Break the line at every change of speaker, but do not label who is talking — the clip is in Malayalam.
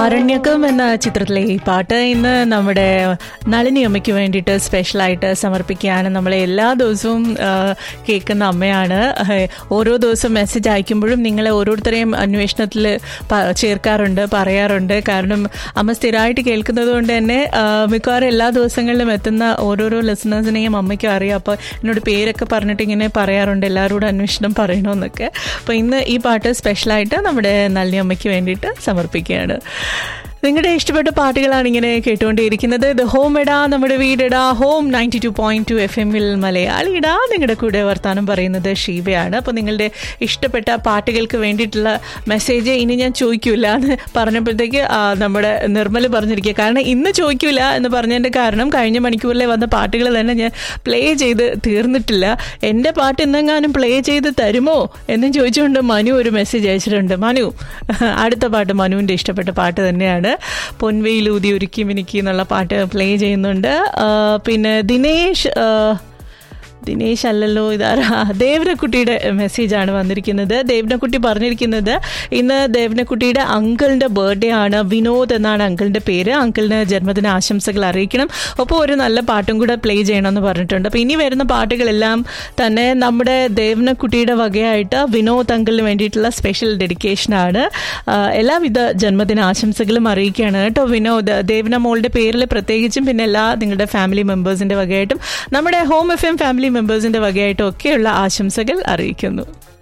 ആരണ്യകം എന്ന ചിത്രത്തിലെ ഈ പാട്ട് ഇന്ന് നമ്മുടെ നളിനി അമ്മയ്ക്ക് വേണ്ടിയിട്ട് സ്പെഷ്യലായിട്ട് സമർപ്പിക്കുകയാണ് നമ്മളെ എല്ലാ ദിവസവും ആ, കേൾക്കുന്ന അമ്മയാണ് ആ, ഓരോ ദിവസം മെസ്സേജ് അയക്കുമ്പോഴും നിങ്ങളെ ഓരോരുത്തരെയും അന്വേഷണത്തിൽ പ- ചേർക്കാറുണ്ട് പറയാറുണ്ട് കാരണം അമ്മ സ്ഥിരമായിട്ട് കേൾക്കുന്നത് കൊണ്ട് തന്നെ ആ, മിക്കവാറും എല്ലാ ദിവസങ്ങളിലും എത്തുന്ന ഓരോരോ ലിസണേഴ്സിനെയും അമ്മയ്ക്കും അറിയാം അപ്പോൾ എന്നോട് പേരൊക്കെ പറഞ്ഞിട്ട് ഇങ്ങനെ പറയാറുണ്ട് എല്ലാവരോടും അന്വേഷണം പറയണമെന്നൊക്കെ അപ്പോൾ ഇന്ന് ഈ പാട്ട് സ്പെഷ്യലായിട്ട് നമ്മുടെ നളിനി അമ്മയ്ക്ക് വേണ്ടിയിട്ട് സമർപ്പിക്കുകയാണ് നിങ്ങളുടെ ഇഷ്ടപ്പെട്ട പാട്ടുകളാണ് ഇങ്ങനെ കേട്ടുകൊണ്ടേയിരിക്കുന്നത് ദ ഹോം എടാ നമ്മുടെ വീടെടാ home ninety two point two F എമ്മിൽ മലയാളിടാ നിങ്ങളുടെ കൂടെ വർത്താനം പറയുന്നത് ഷീബയാണ് അപ്പോൾ നിങ്ങളുടെ ഇഷ്ടപ്പെട്ട പാട്ടുകൾക്ക് വേണ്ടിയിട്ടുള്ള മെസ്സേജ് ഇനി ഞാൻ ചോദിക്കൂല എന്ന് പറഞ്ഞപ്പോഴത്തേക്ക് ആ, നമ്മുടെ നിർമ്മൽ പറഞ്ഞിരിക്കുക കാരണം ഇന്ന് ചോദിക്കൂല എന്ന് പറഞ്ഞതിൻ്റെ കാരണം കഴിഞ്ഞ മണിക്കൂറിലെ വന്ന പാട്ടുകൾ തന്നെ ഞാൻ പ്ലേ ചെയ്ത് തീർന്നിട്ടില്ല എൻ്റെ പാട്ട് ഇന്നെങ്ങാനും പ്ലേ ചെയ്ത് തരുമോ എന്നും ചോദിച്ചുകൊണ്ട് മനു ഒരു മെസ്സേജ് അയച്ചിട്ടുണ്ട് മനു അടുത്ത പാട്ട് മനുവിൻ്റെ ഇഷ്ടപ്പെട്ട പാട്ട് തന്നെയാണ് പൊൻവെയിലൂതി ഒരുക്കി മിനുക്കി എന്നുള്ള പാട്ട് പ്ലേ ചെയ്യുന്നുണ്ട് ആ, പിന്നെ ദിനേഷ് ആ, ദിനേശ് അല്ലല്ലോ ഇതാരാ ദേവനക്കുട്ടിയുടെ മെസ്സേജാണ് വന്നിരിക്കുന്നത് ദേവനക്കുട്ടി പറഞ്ഞിരിക്കുന്നത് ഇന്ന് ദേവനക്കുട്ടിയുടെ അങ്കിളിൻ്റെ ബർത്ത്ഡേ ആണ് വിനോദ് എന്നാണ് അങ്കിളിൻ്റെ പേര് അങ്കിളിന് ജന്മദിന ആശംസകൾ അറിയിക്കണം ഒപ്പം ഒരു നല്ല പാട്ടും കൂടെ പ്ലേ ചെയ്യണമെന്ന് പറഞ്ഞിട്ടുണ്ട് അപ്പോൾ ഇനി വരുന്ന പാട്ടുകളെല്ലാം തന്നെ നമ്മുടെ ദേവനക്കുട്ടിയുടെ വകയായിട്ട് വിനോദ് അങ്കിളിന് വേണ്ടിയിട്ടുള്ള സ്പെഷ്യൽ ഡെഡിക്കേഷനാണ് ആഹ് എല്ലാവിധ ജന്മദിന ആശംസകളും അറിയിക്കുകയാണ് കേട്ടോ വിനോദ് ദേവന മോളുടെ പേരിൽ പ്രത്യേകിച്ചും പിന്നെ എല്ലാ നിങ്ങളുടെ ഫാമിലി മെമ്പേഴ്സിൻ്റെ വകയായിട്ടും നമ്മുടെ ഹോം എഫ് എം ഫാമിലി മെമ്പേഴ്സിൻ്റെ വകയായിട്ടും ഒക്കെയുള്ള ആശംസകൾ അറിയിക്കുന്നു